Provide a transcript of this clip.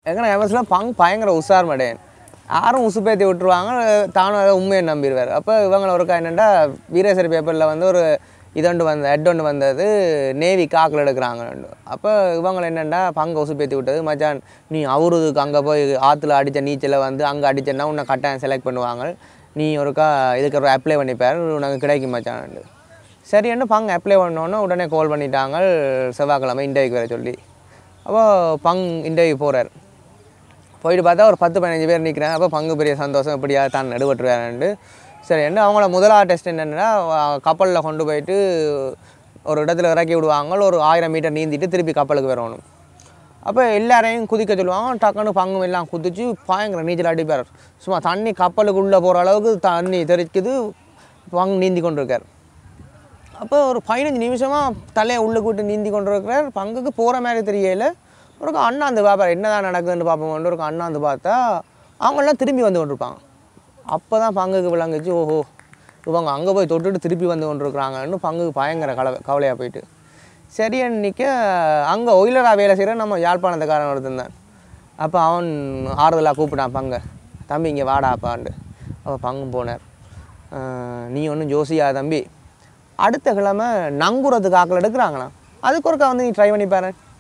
எங்கன்னா எம்எஸ்ல பங்கு பயங்கர உஷார் மடையன் யாரும் உசுப்பேத்தி விட்டுருவாங்க தானும் அதை உண்மையை நம்பிடுவார் அப்போ இவங்களை ஒருக்கா என்னென்னா வீரேசரி பேப்பரில் வந்து ஒரு இதொண்டு வந்த ஹெட் ஒன்று வந்தது நேவி காக்கில் எடுக்கிறாங்க அப்போ இவங்களை என்னென்னா பங்கை உசுப்பேத்தி விட்டது மச்சான் நீ அவருதுக்கு அங்கே போய் ஆற்றுல அடித்த நீச்சலை வந்து அங்கே அடிச்சேன்னா உன்னை கட்டாயம் செலக்ட் பண்ணுவாங்க நீ ஒருக்கா இதுக்கு ஒரு அப்ளை பண்ணிப்பார் உனக்கு கிடைக்கும் மச்சான் சரின்னு பங்கு அப்ளை பண்ணோன்னே உடனே கால் பண்ணிட்டாங்க செவ்வாய்க்கிழமை இன்டர்வியூக்கு வர சொல்லி அப்போ பங் இன்டர்வியூ போகிறார் போயிட்டு பார்த்தா ஒரு பத்து பதினஞ்சு பேர் நிற்கிறேன் அப்போ பங்கு பெரிய சந்தோஷம் இப்படியா தான் நடுவட்டுருவாருன்ட்டு சரி என்ன அவங்கள முதலாவது டெஸ்ட் என்னென்னா கப்பலில் கொண்டு போயிட்டு ஒரு இடத்துல இறக்கி விடுவாங்க ஒரு ஆயிரம் மீட்டர் நீந்திட்டு திருப்பி கப்பலுக்கு வரணும் அப்போ எல்லாரையும் குதிக்க சொல்லுவாங்க டக்குன்னு பங்கும் எல்லாம் குதிச்சு பயங்கர நீச்சல் அடிப்பார் சும்மா தண்ணி கப்பலுக்கு உள்ளே போகிற அளவுக்கு தண்ணி தெறிக்குது பங்கு நீந்தி கொண்டு இருக்கார் அப்போ ஒரு பதினஞ்சு நிமிஷமாக தலையை உள்ளுக்கு விட்டு நீந்தி கொண்டு இருக்கிறார் பங்குக்கு போகிற மாதிரி தெரியல ஒரு அண்ணாந்து பார்ப்பார் என்னதான் நடக்குதுன்னு பார்ப்போம் ஒரு அண்ணாந்து பார்த்தா அவங்கெல்லாம் திரும்பி வந்து கொண்டிருப்பாங்க அப்போ தான் பங்குக்கு விளங்குச்சு ஓஹோ இவங்க அங்கே போய் தொட்டுட்டு திருப்பி வந்து கொண்டிருக்கிறாங்கன்னு பங்குக்கு பயங்கர கவலை கவலையாக போயிட்டு சரி அன்னைக்கு அங்கே ஒயிலராக வேலை செய்கிற நம்ம யாழ்ப்பாணத்துக்காரன் ஒருத்தன் தான் அப்போ அவன் ஆறுதலாக கூப்பிட்டான் பங்கை தம்பி இங்கே வாடாப்பாண்டு அப்போ பங்கும் போனார் "அஹ், நீ ஒன்றும் ஜோசியா தம்பி அடுத்த கிழமை நங்குறதுக்கு ஆக்கள் எடுக்கிறாங்களாம் அதுக்கு ஒருக்கா வந்து நீ ட்ரை பண்ணி பாரு